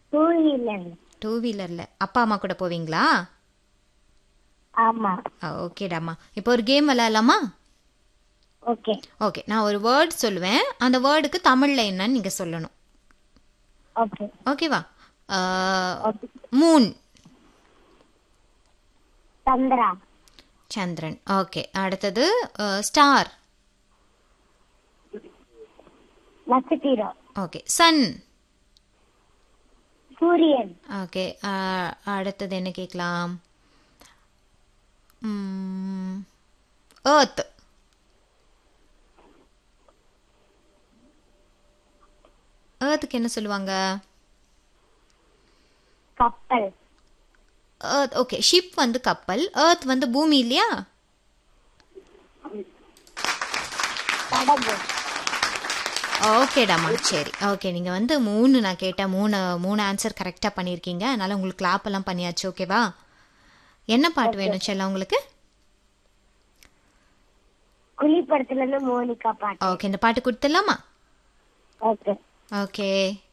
two wheeler two வீலரில் அப்பா அம்மா கூட போவீங்களா ஆமா ஓகேடாம்மா இப்போ ஒரு கேம் விளையாடலாமா ஓகே ஓகே நான் ஒரு வேர்ட் சொல்லுவேன் அந்த வேர்டுக்கு தமிழில் என்னன்னு நீங்கள் சொல்லணும் ஓகே ஓகேவா ஓகே மூன் சந்திரா சந்திரன் ஓகே அடுத்தது ஸ்டார் நட்சத்திரம் ஓகே சன் சூரியன் ஓகே அடுத்தது என்ன கேட்கலாம் ஏர்த் ஏர்த்துக்கு என்ன சொல்லுவாங்க கப்பல் ஏர்த் ஓகே ஷிப் வந்து கப்பல் ஏர்த் வந்து பூமி இல்லையா படகு ஓகேடாம்மா சரி ஓகே நீங்கள் வந்து மூணு நான் கேட்டேன் மூணு மூணு ஆன்சர் கரெக்டாக பண்ணியிருக்கீங்க அதனால் உங்களுக்கு clap எல்லாம் பண்ணியாச்சு ஓகேவா என்ன பாட்டு வேணும் செல்லம் உங்களுக்கு குழிப்படத்துல இருந்து மோனிகா பாட்டு ஓகே இந்த பாட்டு கொடுத்துடலாமா ஓகே ஓகே